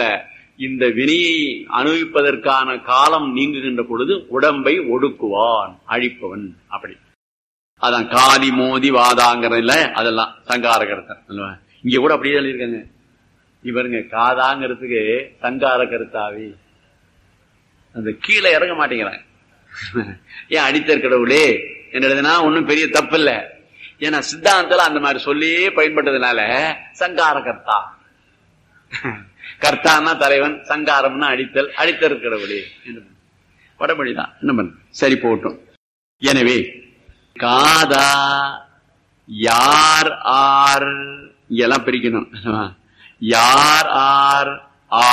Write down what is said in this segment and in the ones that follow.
மட்டுமல்ல இந்த வினையை அனுபவிப்பதற்கான காலம் நீங்குகின்ற பொழுது உடம்பை ஒடுக்குவான் அழிப்பவன் அப்படி அதான் காதி மோதி வாதாங்கிறதுல அதெல்லாம் சங்கார கருத்தம் இங்க கூட அப்படியே சொல்லியிருக்காங்க இவருங்க காதாங்கிறதுக்கு சங்கார கருத்தாவி அந்த கீழே இறங்க மாட்டேங்கிறாங்க ஏன் அடித்தர் கடவுளே என்னதுன்னா ஒன்னும் பெரிய தப்பு இல்ல ஏன்னா சித்தாந்தத்துல அந்த மாதிரி சொல்லியே பயன்பட்டதுனால சங்கார கர்த்தா கர்த்தான்னா தலைவன் சங்காரம்னா அடித்தல் அடித்தர் கடவுளே வடமொழிதான் என்ன பண்ண சரி போட்டும் எனவே காதா யார் ஆர் இங்கெல்லாம் பிரிக்கணும் யார் ஆர் ஆ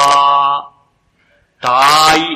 தாய்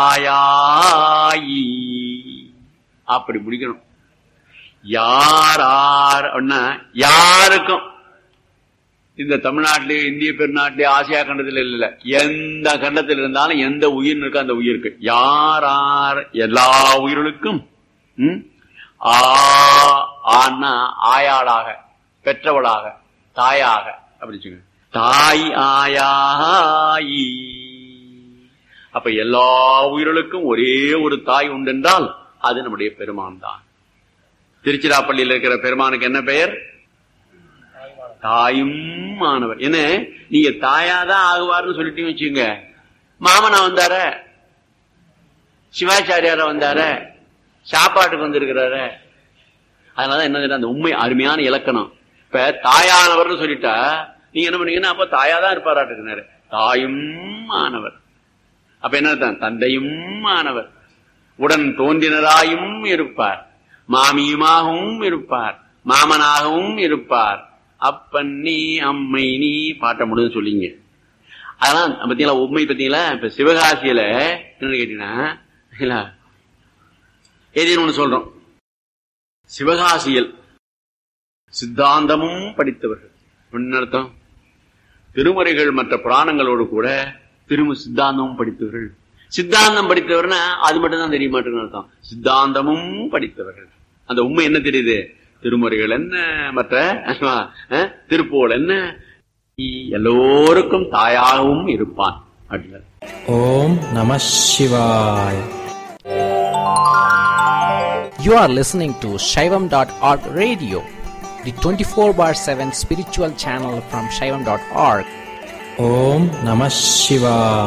ஆயாயி அப்படி முடிக்கணும் யார் ஆர் அப்படின்னா யாருக்கும் இந்த தமிழ்நாட்டிலே இந்திய பெருநாட்டிலே ஆசியா கண்டத்தில் இல்ல எந்த கண்டத்தில் இருந்தாலும் எந்த உயிர் இருக்கோ அந்த உயிருக்கு யார் ஆர் எல்லா உயிர்களுக்கும் ஆ ஆனா ஆயாளாக பெற்றவளாக தாயாக அப்படி தாய் ஆயாயி அப்ப எல்லா உயிர்களுக்கும் ஒரே ஒரு தாய் உண்டென்றால் அது நம்முடைய பெருமான் தான் திருச்சிராப்பள்ளியில் இருக்கிற பெருமானுக்கு என்ன பெயர் தாயும் மாணவர் என்ன நீங்க தாயாதான் ஆகுவார்னு சொல்லிட்டீங்க வச்சுங்க மாமனா வந்தார சிவாச்சாரியார வந்தார சாப்பாட்டுக்கு வந்திருக்கிறாரு அதனால என்ன அந்த உண்மை அருமையான இலக்கணம் இப்ப தாயானவர்னு சொல்லிட்டா நீங்க என்ன பண்ணீங்கன்னா அப்ப தாயாதான் இருப்பாராட்டுக்கிறாரு தாயும் மாணவர் அப்ப என்ன தந்தையும் மாணவர் உடன் தோன்றினராயும் இருப்பார் மாமியுமாகவும் இருப்பார் மாமனாகவும் இருப்பார் அப்பன் நீ அம்மை நீ பாட்ட முடியும் சொல்லிங்க அதெல்லாம் பத்தீங்களா உண்மை பத்தீங்களா இப்ப சிவகாசியில என்ன கேட்டீங்கன்னா ஏதேன்னு ஒண்ணு சொல்றோம் சிவகாசியில் சித்தாந்தமும் படித்தவர்கள் என்ன அர்த்தம் திருமுறைகள் மற்ற புராணங்களோடு கூட திரும்ப சித்தாந்தமும் படித்தவர்கள் சித்தாந்தம் படித்தவர்னா அது மட்டும் தான் தெரிய மாட்டேங்குன்னு அர்த்தம் சித்தாந்தமும் படித்தவர்கள் அந்த உண்மை என்ன தெரியுது திருமுறைகள் என்ன மற்ற திருப்போல் என்ன எல்லோருக்கும் தாயாகவும் இருப்பான் அப்படின்னார் ஓம் நம சிவாய் You are listening to Shaivam.org radio, the 24 bar 7 spiritual channel from Shaivam.org. ஓம் நம சிவாய்